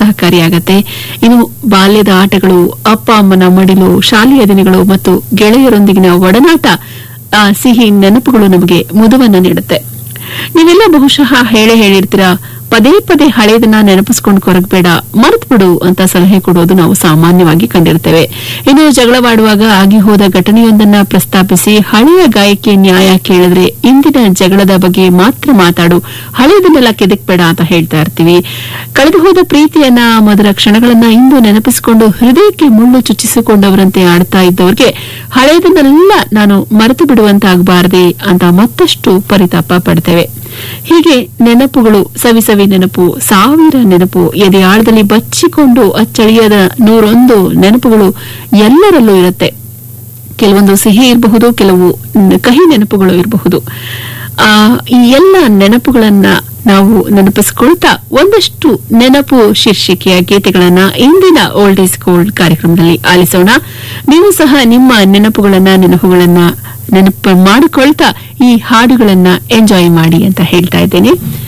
ಸಹಕಾರಿಯಾಗತ್ತೆ ಇನ್ನು ಬಾಲ್ಯದ ಆಟಗಳು ಅಪ್ಪ ಅಮ್ಮನ ಮಡಿಲು ಶಾಲೆಯ ದಿನಗಳು ಮತ್ತು ಗೆಳೆಯರೊಂದಿಗಿನ ಒಡನಾಟ ಆ ಸಿಹಿ ನೆನಪುಗಳು ನಮಗೆ ಮುದುವನ್ನ ನೀಡುತ್ತೆ ನೀವೆಲ್ಲ ಬಹುಶಃ ಹೇಳೇ ಹೇಳಿರ್ತೀರಾ ಪದೇ ಪದೇ ಹಳೆಯದನ್ನ ನೆನಪಿಸ್ಕೊಂಡು ಕೊರಗಬೇಡ ಮರೆತು ಬಿಡು ಅಂತ ಸಲಹೆ ಕೊಡೋದು ನಾವು ಸಾಮಾನ್ಯವಾಗಿ ಕಂಡಿರ್ತೇವೆ ಇನ್ನು ಜಗಳವಾಡುವಾಗ ಆಗಿ ಹೋದ ಘಟನೆಯೊಂದನ್ನ ಪ್ರಸ್ತಾಪಿಸಿ ಹಳೆಯ ಗಾಯಕ್ಕೆ ನ್ಯಾಯ ಕೇಳಿದ್ರೆ ಇಂದಿನ ಜಗಳದ ಬಗ್ಗೆ ಮಾತ್ರ ಮಾತಾಡು ಹಳೆಯದನ್ನೆಲ್ಲ ಕೆದಕ್ಬೇಡ ಅಂತ ಹೇಳ್ತಾ ಇರ್ತೀವಿ ಕಳೆದು ಹೋದ ಪ್ರೀತಿಯನ್ನ ಮಧುರ ಕ್ಷಣಗಳನ್ನ ಇಂದು ನೆನಪಿಸಿಕೊಂಡು ಹೃದಯಕ್ಕೆ ಮುಳ್ಳು ಚುಚ್ಚಿಸಿಕೊಂಡವರಂತೆ ಆಡ್ತಾ ಇದ್ದವರಿಗೆ ಹಳೆಯದನ್ನೆಲ್ಲ ನಾನು ಮರೆತು ಬಿಡುವಂತಾಗಬಾರದೆ ಅಂತ ಮತ್ತಷ್ಟು ಪರಿತಾಪ ಪಡ್ತೇವೆ ಹೀಗೆ ನೆನಪುಗಳು ಸವಿಸವಿ ನೆನಪು ಸಾವಿರ ನೆನಪು ಎದೆಯಾಳದಲ್ಲಿ ಬಚ್ಚಿಕೊಂಡು ಅಚ್ಚಳಿಯದ ನೂರೊಂದು ನೆನಪುಗಳು ಎಲ್ಲರಲ್ಲೂ ಇರುತ್ತೆ ಕೆಲವೊಂದು ಸಿಹಿ ಇರಬಹುದು ಕೆಲವು ನ- ಕಹಿ ನೆನಪುಗಳು ಇರಬಹುದು ಆ ಈ ಎಲ್ಲ ನೆನಪುಗಳನ್ನ ನಾವು ನೆನಪಿಸ್ಕೊಳ್ತಾ ಒಂದಷ್ಟು ನೆನಪು ಶೀರ್ಷಿಕೆಯ ಗೀತೆಗಳನ್ನ ಇಂದಿನ ಓಲ್ಡ್ ಈಸ್ ಗೋಲ್ಡ್ ಕಾರ್ಯಕ್ರಮದಲ್ಲಿ ಆಲಿಸೋಣ ನೀವು ಸಹ ನಿಮ್ಮ ನೆನಪುಗಳನ್ನ ನೆನಪುಗಳನ್ನ ನೆನಪು ಮಾಡಿಕೊಳ್ತಾ ಈ ಹಾಡುಗಳನ್ನ ಎಂಜಾಯ್ ಮಾಡಿ ಅಂತ ಹೇಳ್ತಾ ಇದ್ದೇನೆ